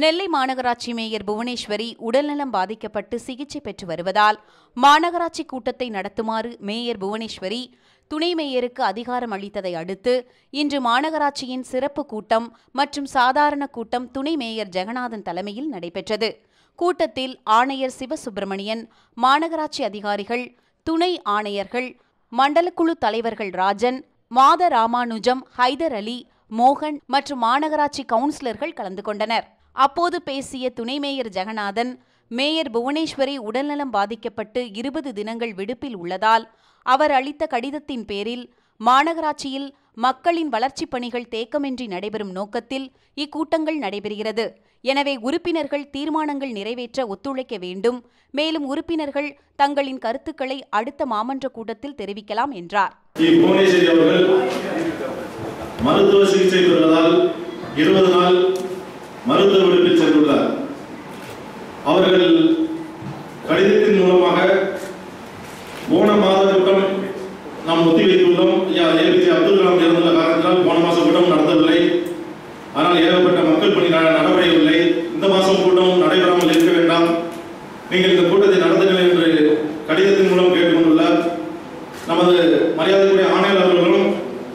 நெல்லை மாநகராட்சி மேயர் புவனேஸ்வரி உடல்நலம் பாதிக்கப்பட்டு சிகிச்சை பெற்று வருவதால் மாநகராட்சி கூட்டத்தை நடத்துமாறு மேயர் புவனேஸ்வரி துணை மேயருக்கு அதிகாரம் அளித்ததை அடுத்து இன்று மாநகராட்சியின் சிறப்பு கூட்டம் மற்றும் சாதாரண கூட்டம் துணை மேயர் ஜெகநாதன் தலைமையில் நடைபெற்றது கூட்டத்தில் ஆணையர் சிவசுப்பிரமணியன் மாநகராட்சி அதிகாரிகள் துணை ஆணையர்கள் மண்டலக்குழு தலைவர்கள் ராஜன் மாத ராமானுஜம் ஹைதர் அலி மோகன் மற்றும் மாநகராட்சி கவுன்சிலர்கள் கலந்து கொண்டனர் அப்போது பேசிய துணை மேயர் ஜெகநாதன் மேயர் புவனேஸ்வரி உடல்நலம் பாதிக்கப்பட்டு இருபது தினங்கள் விடுப்பில் உள்ளதால் அவர் அளித்த கடிதத்தின் பேரில் மாநகராட்சியில் மக்களின் வளர்ச்சிப் பணிகள் தேக்கமின்றி நடைபெறும் நோக்கத்தில் இக்கூட்டங்கள் நடைபெறுகிறது எனவே உறுப்பினர்கள் தீர்மானங்கள் நிறைவேற்ற ஒத்துழைக்க வேண்டும் மேலும் உறுப்பினர்கள் தங்களின் கருத்துக்களை அடுத்த மாமன்ற கூட்டத்தில் தெரிவிக்கலாம் என்றார் ஸ்ரீ புவனேஸ்வரி அவர்கள் மருத்துவ சிகிச்சை பெறுவதால் இருபது நாள் மருத்துவ விடுப்பில் சென்றுள்ளார் அவர்கள் கடிதத்தின் மூலமாக போன மாத கூட்டம் நாம் ஒத்தி வைத்துள்ளோம் ஐயா ஏபிஜே அப்துல் கலாம் இருந்துள்ள காரணத்தினால் போன மாசம் கூட்டம் நடத்தவில்லை ஆனால் ஏகப்பட்ட மக்கள் பணி ந- நடைபெறவில்லை இந்த மாதம் கூட்டம் நடைபெறாமல் இருக்க வேண்டாம் நீங்கள் இந்த கூட்டத்தை நடத்துங்கள் என்று கடிதத்தின் மூலம் கேட்டுக்கொண்டுள்ளார் நமது மரியாதைக்குரிய ஆணையர் அவர்களும்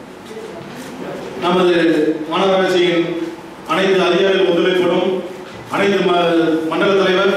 நமது மாநகராட்சியின் அனைத்து அதிகாரிகள் ஒத்துழைப்புடன் அனைத்து ம- மண்டல தலைவர்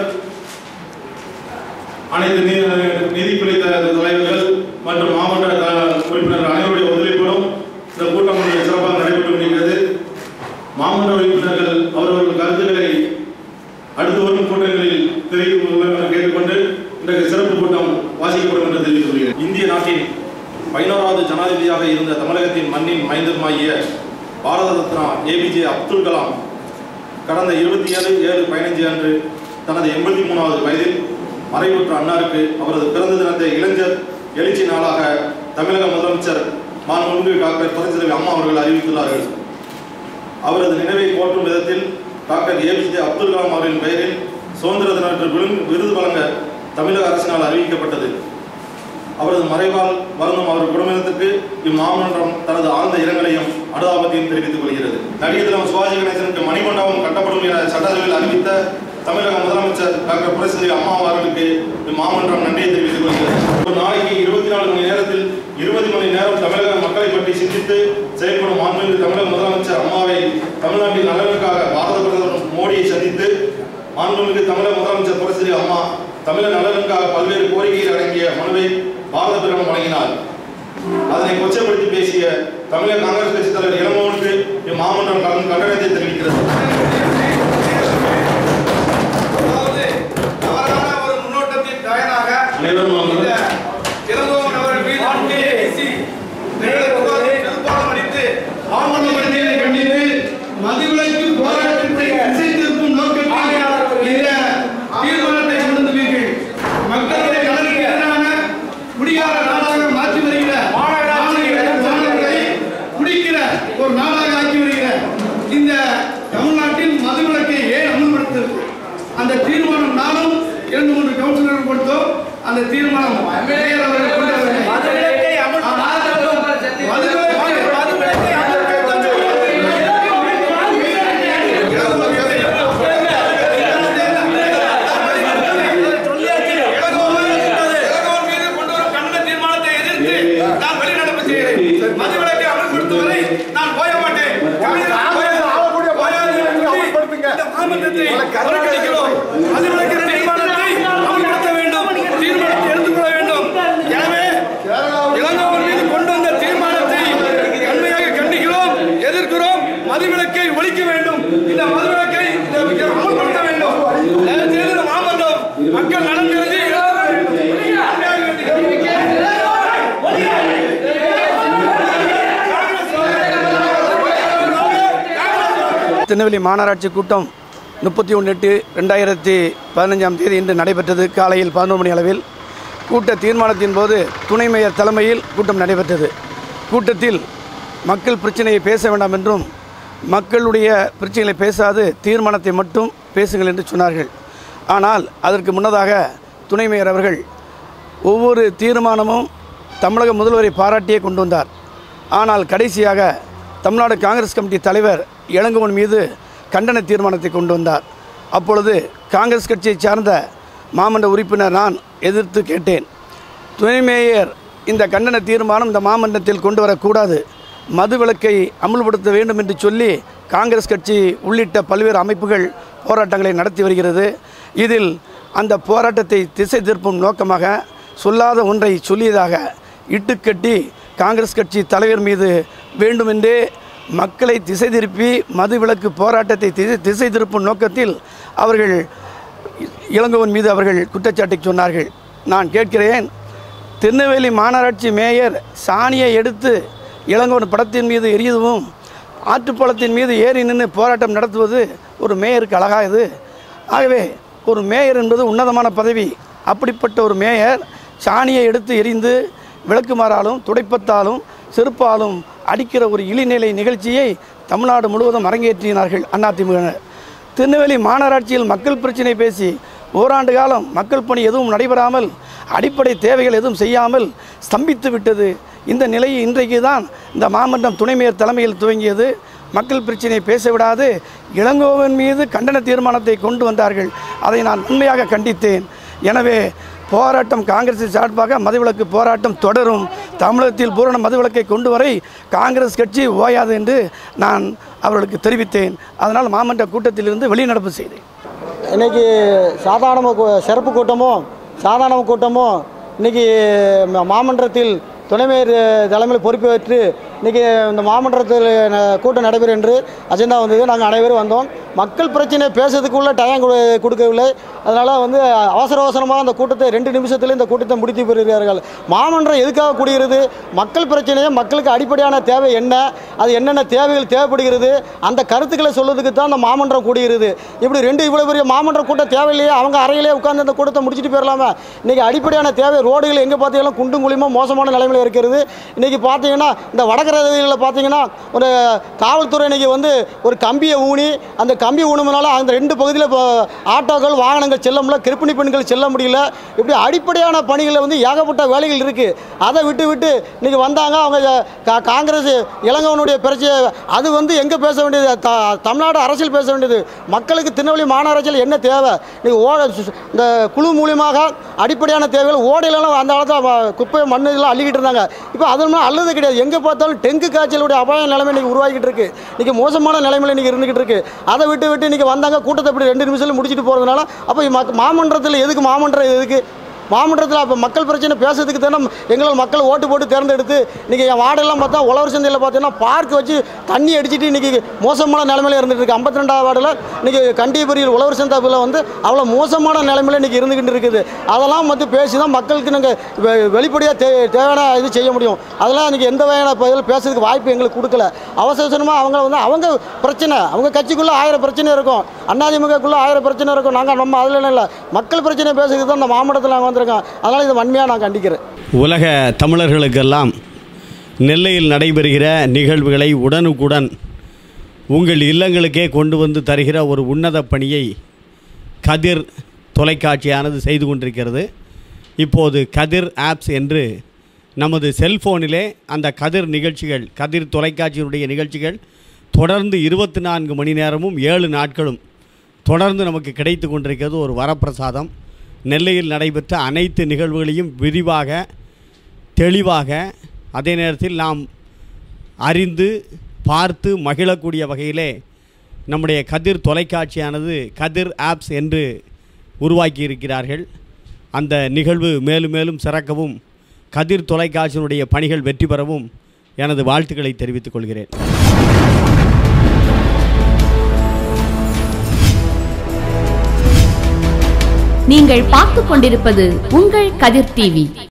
அனைத்து நீ- நீதித்துறை த- தலைவர்கள் மற்றும் மாவட்ட த- உறுப்பினர்கள் அனைவருடைய ஒத்துழைப்புடன் இந்த கூட்டம் மிக சிறப்பாக நடைபெற்று கொண்டிருக்கிறது மாமன்ற உறுப்பினர்கள் அவரவர்கள் கருத்துக்களை அடுத்து வரும் கூட்டங்களில் தெரிவிக்கும் என கேட்டுக்கொண்டு இன்றைக்கு சிறப்பு கூட்டம் வாசிக்கப்படும் என்று தெரிவித்துக் கொள்கிறேன் இந்திய நாட்டின் பதினோராவது ஜனாதிபதியாக இருந்த தமிழகத்தின் மண்ணின் மைந்தருமாகிய பாரத ரத்னா ஏபிஜே அப்துல் கலாம் கடந்த இருபத்தி ஏழு ஏழு பதினைஞ்சு அன்று தனது எண்பத்தி மூணாவது வயதில் மறைவுற்ற அன்னாருக்கு அவரது பிறந்த தினத்தை இளைஞர் எழுச்சி நாளாக தமிழக முதலமைச்சர் மாண்புமிகு டாக்டர் புரட்சித்தலைவி அம்மா அவர்கள் அறிவித்துள்ளார்கள் அவரது நினைவை போற்றும் விதத்தில் டாக்டர் ஏபிஜே அப்துல் கலாம் அவர்களின் பெயரில் சுதந்திர தினற்று விருது- விருது வழங்க தமிழக அரசினால் அறிவிக்கப்பட்டது அவரது மறைவால் வருந்தும் அவர் குடும்பத்திற்கு இம்மாமன்றம் தனது ஆழ்ந்த இரங்கலையும் அனுதாபத்தையும் தெரிவித்துக் கொள்கிறது நடிகர் தினம் சிவாஜி கணேசனுக்கு மணிமண்டபம் கட்டப்படும் என சட்டசபையில் அறிவித்த தமிழக முதலமைச்சர் டாக்டர் புரட்சித்தலைவி அம்மா அவர்களுக்கு இம்மாமன்றம் நன்றியை தெரிவித்துக் கொள்கிறது ஒரு நாளைக்கு இருபத்தி நாலு மணி நேரத்தில் இருபது மணி நேரம் தமிழக மக்களை பற்றி சிந்தித்து செயல்படும் மாண்புமிகு தமிழக முதலமைச்சர் அம்மாவை தமிழ்நாட்டின் நலனுக்காக பாரத பிரதமர் மோடியை சந்தித்து மாண்புமிகு தமிழக முதலமைச்சர் புரட்சி அம்மா தமிழக நலனுக்காக பல்வேறு கோரிக்கைகள் அடங்கிய மனுவை பாரத பிரதமர் வழங்கினார் அதனை கொச்சைப்படுத்தி பேசிய தமிழக காங்கிரஸ் கட்சி தலைவர் இளங்கோவனுக்கு இம்மாமன்றம் கடும் கண்டனத்தை தெரிவிக்கிறது அதாவது தவறான ஒரு முன்னோட்டத்தின் பயனாக அனைவரும் இந்த வாருங்கள். இளங்கோவன் அவர்கள் மீது பேசி எங்களுக்கு பெரும்பாலும் அளித்து ஆவணப்படுத்தியதை கண்டித்து மதுவிலக்கு போராட்டத்தை திசை திருப்பும் நோக்கத்தில் இந்த தீர்மானத்தை கொண்டு வந்தீர்கள் மக்களுடைய நலனுக்கு எதிரான குடியார நாடாக மாற்றி வருகிற மாணவர்களை குடிக்கிற ஒரு நாடாக ஆக்கி வருகிற இந்த தமிழ்நாட்டில் மதுவிலக்கை ஏன் அமல்படுத்துறது அந்த தீர்மானம் நானும் இரண்டு மூன்று கவுன்சிலர்கள் கொடுத்தோம் அந்த தீர்மானம் மேயர் அவர்கள் கொண்டு வரவில்லை. மதுவிலக்கை அமல்படுத்த மதுவிலக்கு மதுவிலக்கை இளங்கோவன் மீது கொண்டு வரும் கண்டன தீர்மானத்தை எதிர்த்து நான் வெளிநடப்பு செய்கிறேன் மதுவிலக்கை அமல்படுத்துவதை நான் போய மாட்டேன் கவிஞர் போயாது. போயாது என்று சொல்லி இந்த மாமன்றத்தை புறக்கணிக்கிறோம். மதுவிலக்கு தீர்மானத்தை அமல்படுத்த வேண்டும் தீர்மானத்தை எடுத்துக்கொள்ள வேண்டும் எனவே இளங்கோவன் மீது கொண்டு வந்த தீர்மானத்தை கடுமையாக கண்டிக்கிறோம் எதிர்க்கிறோம் மதுவிலக்கை ஒழிக்க வேண்டும் இந்த மதுவிலக்கை இந்த அமல்படுத்த வேண்டும் தயவு செய்து இந்த மாமன்றம் மக்கள் நலன் கருதி இழக்க வேண்டும். கடுமையாக கண்டிக்கிறோம். திருநெல்வேலி மாநகராட்சி கூட்டம் முப்பத்தி ஒன்று எட்டு ரெண்டாயிரத்தி பதினஞ்சாம் தேதி இன்று நடைபெற்றது காலையில் பதினொரு மணி அளவில் கூட்ட தீர்மானத்தின் போது துணை மேயர் தலைமையில் கூட்டம் நடைபெற்றது கூட்டத்தில் மக்கள் பிரச்சனையை பேச வேண்டாம் என்றும் மக்களுடைய பிரச்சனைகளை பேசாது தீர்மானத்தை மட்டும் பேசுங்கள் என்று சொன்னார்கள் ஆனால் அதற்கு முன்னதாக துணை மேயர் அவர்கள் ஒவ்வொரு தீர்மானமும் தமிழக முதல்வரை பாராட்டியே கொண்டு வந்தார் ஆனால் கடைசியாக தமிழ்நாடு காங்கிரஸ் கமிட்டி தலைவர் இளங்கோவன் மீது கண்டன தீர்மானத்தை கொண்டு வந்தார் அப்பொழுது காங்கிரஸ் கட்சியைச் சார்ந்த மாமன்ற உறுப்பினர் நான் எதிர்த்து கேட்டேன் துணை மேயர் இந்த கண்டன தீர்மானம் இந்த மாமன்றத்தில் கொண்டு வரக்கூடாது மது விலக்கை அமுல்படுத்த வேண்டும் என்று சொல்லி காங்கிரஸ் கட்சி உள்ளிட்ட பல்வேறு அமைப்புகள் போராட்டங்களை நடத்தி வருகிறது இதில் அந்த போராட்டத்தை திசை திருப்பும் நோக்கமாக சொல்லாத ஒன்றை சொல்லியதாக இட்டுக்கட்டி காங்கிரஸ் கட்சி தலைவர் மீது வேண்டுமென்றே மக்களை திசை திருப்பி மது விலக்கு போராட்டத்தை திசை திசை திருப்பும் நோக்கத்தில் அவர்கள் இளங்கோவன் மீது அவர்கள் குற்றச்சாட்டை சொன்னார்கள் நான் கேட்கிறேன் திருநெல்வேலி மாநகராட்சி மேயர் சாணியை எடுத்து இளங்கோவன் படத்தின் மீது எரியதும் ஆற்றுப்பாலத்தின் மீது ஏறி நின்று போராட்டம் நடத்துவது ஒரு மேயருக்கு அழகா இது ஆகவே ஒரு மேயர் என்பது உன்னதமான பதவி அப்படிப்பட்ட ஒரு மேயர் சாணியை எடுத்து எரிந்து விளக்குமாறாலும் துடைப்பத்தாலும் செருப்பாலும் அடிக்கிற ஒரு இழிநிலை நிகழ்ச்சியை தமிழ்நாடு முழுவதும் அரங்கேற்றினார்கள் அதிமுகவினர் திருநெல்வேலி மாநகராட்சியில் மக்கள் பிரச்சினை பேசி ஓராண்டு காலம் மக்கள் பணி எதுவும் நடைபெறாமல் அடிப்படை தேவைகள் எதுவும் செய்யாமல் ஸ்தம்பித்து விட்டது இந்த நிலையை இன்றைக்கு தான் இந்த மாமன்றம் துணை மேயர் தலைமையில் துவங்கியது மக்கள் பிரச்சினை பேச விடாது இளங்கோவன் மீது கண்டன தீர்மானத்தை கொண்டு வந்தார்கள் அதை நான் உண்மையாக கண்டித்தேன் எனவே போராட்டம் காங்கிரஸ் சார்பாக மதுவிலக்கு போராட்டம் தொடரும் தமிழகத்தில் பூரண மதுவிலக்கை கொண்டு வரை காங்கிரஸ் கட்சி ஓயாது என்று நான் அவர்களுக்கு தெரிவித்தேன் அதனால் மாமன்ற கூட்டத்திலிருந்து வெளிநடப்பு செய்தேன் இன்னைக்கு சாதாரண கூ- சிறப்பு கூட்டமும் சாதாரண கூட்டமும் இன்னைக்கு ம- மாமன்றத்தில் துணைமேயர் தலைமையில் பொறுப்பேற்று இன்னைக்கு இந்த மாமன்றத்தில் ந- கூட்டம் நடைபெறும் என்று அஜெண்டா வந்தது நாங்கள் அனைவரும் வந்தோம் மக்கள் பிரச்சனை பேசுறதுக்குள்ள டைம் கொடு- கொடுக்கவில்லை அதனால் வந்து அவசர அவசரமாக அந்த கூட்டத்தை ரெண்டு நிமிஷத்தில் இந்த கூட்டத்தை முடித்து பெறுகிறார்கள் மாமன்றம் எதுக்காக கூடுகிறது மக்கள் பிரச்சனையை மக்களுக்கு அடிப்படையான தேவை என்ன அது என்னென்ன தேவைகள் தேவைப்படுகிறது அந்த கருத்துக்களை சொல்வதுக்கு தான் அந்த மாமன்றம் கூடுகிறது இப்படி ரெண்டு இவ்வளோ பெரிய மாமன்ற கூட்டம் தேவையில்லையே அவங்க அறையிலே உட்கார்ந்து அந்த கூட்டத்தை முடிச்சுட்டு போயிடலாமா இன்றைக்கி அடிப்படையான தேவை ரோடுகள் எங்கே பார்த்தீங்கன்னா குண்டும் குழியுமா மோசமான நிலைமையில் இருக்கிறது இன்றைக்கி பார்த்தீங்கன்னா இந்த வடகரகளில் பார்த்தீங்கன்னா ஒரு காவல்துறை இன்றைக்கி வந்து ஒரு கம்பியை ஊனி அந்த கம்பி ஊனுமனால அந்த ரெண்டு பகுதியில் இப்போ ஆட்டோக்கள் வாகனங்கள் செல்ல முடியல கர்ப்பிணி பெண்கள் செல்ல முடியல இப்படி அடிப்படையான பணிகளில் வந்து ஏகப்பட்ட வேலைகள் இருக்குது அதை விட்டு விட்டு இன்றைக்கி வந்தாங்க அவங்க கா- காங்கிரஸ் இளங்கவனுடைய பிரச்சனை அது வந்து எங்கே பேச வேண்டியது த தமிழ்நாடு அரசியல் பேச வேண்டியது மக்களுக்கு திருநெல்வேலி மாநகராட்சியில் என்ன தேவை நீ ஓட சு- இந்த குழு மூலியமாக அடிப்படையான தேவைகள் ஓடையிலலாம் அந்த காலத்தில் வ- குப்பை மண் இதெல்லாம் அள்ளிக்கிட்டு இருந்தாங்க இப்போ அதெல்லாம் அல்லது கிடையாது எங்கே பார்த்தாலும் டெங்கு காய்ச்சலுடைய அபாய நிலைமை இன்றைக்கி உருவாகிட்டு இருக்கு இன்றைக்கி மோசமான நிலைமையில் இன்றைக்கி இருந்துகிட்டு இருக்கு அதை விட்டு விட்டு இன்றைக்கி வந்தாங்க கூட்டத்தை இப்படி ரெண்டு நிமிஷத்தில் முடிச்சுட்டு போகிறதுனால அப்போ மக்- மாமன்றத்தில் எதுக்கு மாமன்றம் எதுக்கு மாமன்றத்தில் அப்போ மக்கள் பிரச்சனை பேசுறதுக்கு தானே எங்களால் மக்கள் ஓட்டு போட்டு தேர்ந்தெடுத்து இன்றைக்கி என் வார்டெல்லாம் பார்த்தா உழவர் சந்தையில் பார்த்தீங்கன்னா பார்க் வச்சு தண்ணி அடிச்சிட்டு இன்றைக்கி மோசமான நிலைமையில் இருந்துட்டு இருக்கு ஐம்பத்தி ரெண்டாவது வார்டில் இன்றைக்கி கண்டிப்பரியில் உழவர் சந்தையில் வந்து அவ்வளோ மோசமான நிலைமையில் இன்றைக்கி இருந்துக்கிட்டு இருக்குது அதெல்லாம் வந்து பேசி தான் மக்களுக்கு நாங்கள் வெளிப்படையாக தே தேவையான இது செய்ய முடியும் அதெல்லாம் இன்றைக்கி எந்த வகையான பதில் பேசுறதுக்கு வாய்ப்பு எங்களுக்கு கொடுக்கல அவசர அவசரமாக அவங்க வந்து அவங்க பிரச்சனை அவங்க கட்சிக்குள்ளே ஆயிரம் பிரச்சனை இருக்கும் அதிமுகக்குள்ளே ஆயிரம் பிரச்சனை இருக்கும் நாங்கள் நம்ம அதில் இல்லை மக்கள் பிரச்சனை பேசுறதுக்கு தான் இந்த மாவட்டத்தில் நாங்கள் வந்திருக்கோம் அதனால் இதை வன்மையாக நான் கண்டிக்கிறேன் உலக தமிழர்களுக்கெல்லாம் நெல்லையில் நடைபெறுகிற நிகழ்வுகளை உடனுக்குடன் உங்கள் இல்லங்களுக்கே கொண்டு வந்து தருகிற ஒரு உன்னத பணியை கதிர் தொலைக்காட்சியானது செய்து கொண்டிருக்கிறது இப்போது கதிர் ஆப்ஸ் என்று நமது செல்போனிலே அந்த கதிர் நிகழ்ச்சிகள் கதிர் தொலைக்காட்சியினுடைய நிகழ்ச்சிகள் தொடர்ந்து இருபத்தி நான்கு மணி நேரமும் ஏழு நாட்களும் தொடர்ந்து நமக்கு கிடைத்து கொண்டிருக்கிறது ஒரு வரப்பிரசாதம் நெல்லையில் நடைபெற்ற அனைத்து நிகழ்வுகளையும் விரிவாக தெளிவாக அதே நேரத்தில் நாம் அறிந்து பார்த்து மகிழக்கூடிய வகையிலே நம்முடைய கதிர் தொலைக்காட்சியானது கதிர் ஆப்ஸ் என்று உருவாக்கி இருக்கிறார்கள் அந்த நிகழ்வு மேலும் மேலும் சிறக்கவும் கதிர் தொலைக்காட்சியினுடைய பணிகள் வெற்றி பெறவும் எனது வாழ்த்துக்களை தெரிவித்துக் கொள்கிறேன் நீங்கள் பார்த்துக் கொண்டிருப்பது உங்கள் கதிர் டிவி